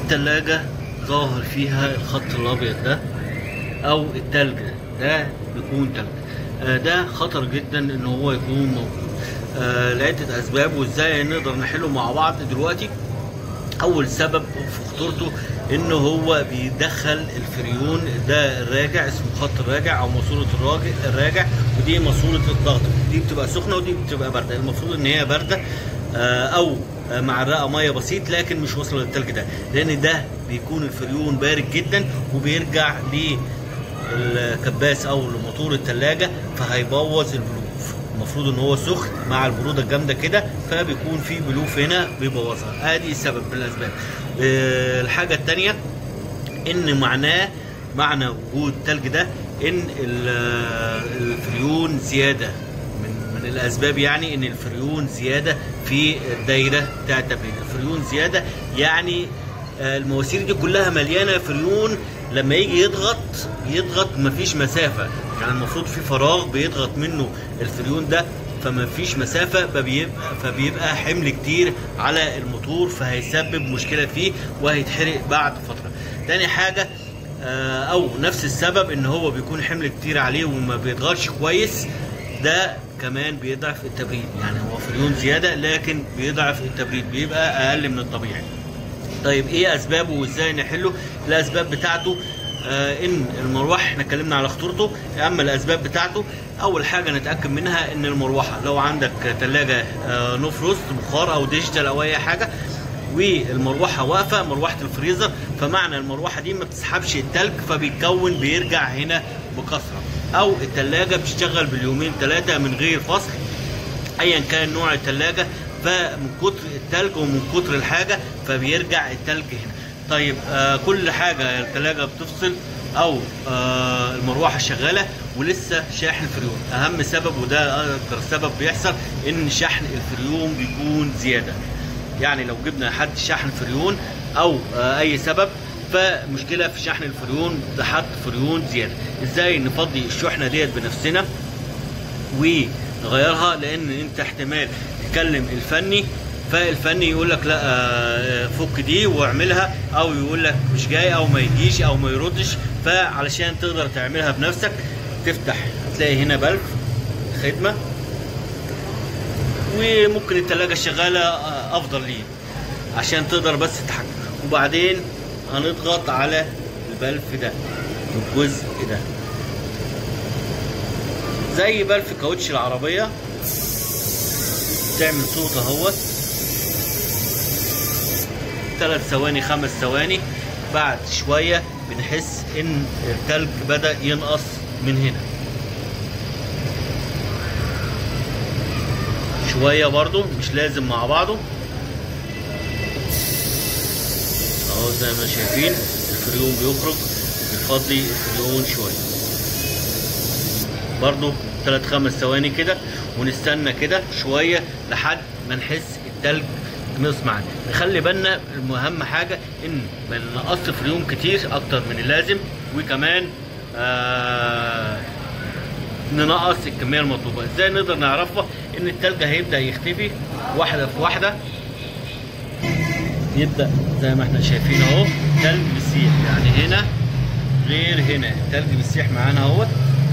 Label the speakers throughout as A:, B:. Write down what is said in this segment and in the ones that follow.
A: التلاجة ظاهر فيها الخط الابيض ده او التلج ده بيكون تلج آه، ده خطر جدا ان هو يكون موجود آه، لعدة اسباب وازاي نقدر نحله مع بعض دلوقتي اول سبب في خطورته ان هو بيدخل الفريون ده الراجع اسمه خط الراجع او ماسوره الراجع الراجع ودي ماسوره الضغط دي بتبقى سخنه ودي بتبقى بارده المفروض ان هي بارده آه، او آه، معرقه ميه بسيط لكن مش واصله للتلج ده لان ده بيكون الفريون بارد جدا وبيرجع للكباس او لموتور الثلاجه فهيبوظ البلوف المفروض ان هو سخن مع البروده الجامده كده فبيكون في بلوف هنا بيبوظها ادي سبب من الاسباب آه، الحاجه الثانيه ان معناه معنى وجود التلج ده ان ال- الفريون زياده من من الاسباب يعني ان الفريون زياده في الدايره بتاع التبريد الفريون زياده يعني آه، المواسير دي كلها مليانه فريون لما يجي يضغط يضغط مفيش مسافه يعني المفروض في فراغ بيضغط منه الفريون ده فما فيش مسافة فبيبقى, فبيبقى حمل كتير على الموتور فهيسبب مشكلة فيه وهيتحرق بعد فترة تاني حاجة آه، او نفس السبب ان هو بيكون حمل كتير عليه وما بيضغطش كويس ده كمان بيضعف التبريد يعني هو فريون زيادة لكن بيضعف التبريد بيبقى اقل من الطبيعي طيب ايه اسبابه وازاي نحله الاسباب بتاعته آه ان المروحه احنا اتكلمنا على خطورته اما الاسباب بتاعته اول حاجه نتاكد منها ان المروحه لو عندك ثلاجه آه نو فروست بخار او ديجيتال او اي حاجه والمروحه واقفه مروحه الفريزر فمعنى المروحه دي ما بتسحبش التلج فبيتكون بيرجع هنا بكثره او الثلاجه بتشتغل باليومين ثلاثه من غير فصل ايا كان نوع الثلاجه فمن كتر التلج ومن كتر الحاجه فبيرجع التلج هنا طيب آه كل حاجه الثلاجه بتفصل او آه المروحه شغاله ولسه شاحن فريون اهم سبب وده اكتر سبب بيحصل ان شحن الفريون بيكون زياده يعني لو جبنا حد شحن فريون او آه اي سبب فمشكله في شحن الفريون ده حط فريون زياده ازاي نفضي الشحنه ديت بنفسنا ونغيرها لان انت احتمال تكلم الفني فالفني يقول لك لا آه، فك دي واعملها او يقول لك مش جاي او ما يجيش او ما يردش فعلشان تقدر تعملها بنفسك تفتح هتلاقي هنا بلف خدمه وممكن التلاجة الشغالة آه، افضل ليه عشان تقدر بس تتحكم وبعدين هنضغط على البلف ده الجزء ده زي بلف كاوتش العربية تعمل صوت اهوت ثلاث ثواني خمس ثواني بعد شوية بنحس ان التلج بدأ ينقص من هنا شوية برضو مش لازم مع بعضه اهو زي ما شايفين الفريون بيخرج بيفضي الفريون شوية برضو ثلاث خمس ثواني كده ونستنى كده شوية لحد ما نحس التلج نقص معانا نخلي بالنا المهم حاجة ان ما نقص فريون كتير اكتر من اللازم وكمان آه ننقص الكمية المطلوبة ازاي نقدر نعرفها ان التلج هيبدأ يختفي واحدة في واحدة يبدأ زي ما احنا شايفين اهو تلج بيسيح يعني هنا غير هنا التلج بيسيح معانا اهوت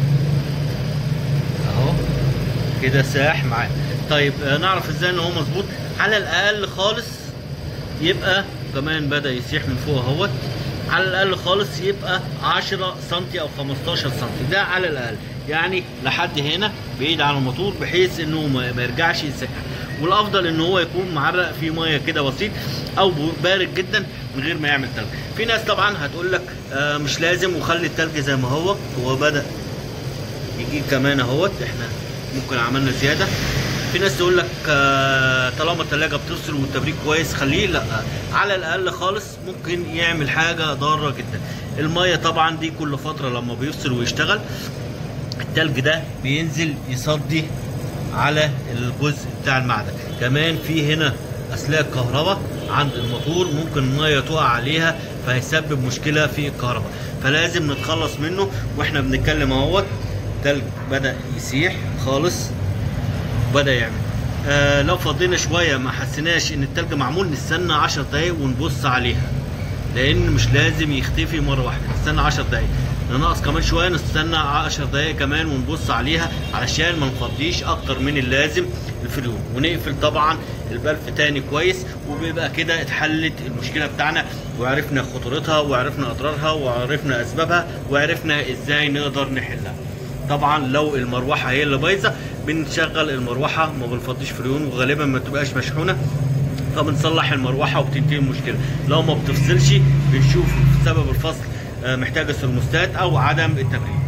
A: اهو كده ساح معانا طيب آه، نعرف ازاي ان هو مظبوط على الاقل خالص يبقى كمان بدا يسيح من فوق اهوت على الاقل خالص يبقى 10 سم او 15 سم ده على الاقل يعني لحد هنا بعيد عن الموتور بحيث انه ما ما يرجعش يسيح والافضل ان هو يكون معرق فيه ميه كده بسيط او بارد جدا من غير ما يعمل تلج في ناس طبعا هتقول لك آه مش لازم وخلي التلج زي ما هو هو بدا يجي كمان اهوت احنا ممكن عملنا زياده في ناس تقول لك آه، طالما التلاجة بتفصل والتبريد كويس خليه لا على الاقل خالص ممكن يعمل حاجه ضاره جدا الميه طبعا دي كل فتره لما بيفصل ويشتغل التلج ده بينزل يصدي على الجزء بتاع المعدن كمان في هنا اسلاك كهرباء عند الموتور ممكن الميه تقع عليها فهيسبب مشكله في الكهرباء فلازم نتخلص منه واحنا بنتكلم اهوت التلج بدا يسيح خالص بدا يعمل آه لو فضينا شويه ما حسيناش ان التلج معمول نستنى 10 دقايق ونبص عليها لان مش لازم يختفي مره واحده نستنى 10 دقايق ننقص كمان شويه نستنى 10 دقايق كمان ونبص عليها علشان ما نفضيش اكتر من اللازم الفريون ونقفل طبعا البلف تاني كويس وبيبقى كده اتحلت المشكله بتاعنا وعرفنا خطورتها وعرفنا اضرارها وعرفنا اسبابها وعرفنا ازاي نقدر نحلها طبعا لو المروحه هي اللي بايظه بنشغل المروحه ما بنفضيش فريون وغالبا ما بتبقاش مشحونه فبنصلح المروحه وبتنتهي المشكله لو ما بتفصلش بنشوف سبب الفصل آه، محتاجه ثرموستات او عدم التبريد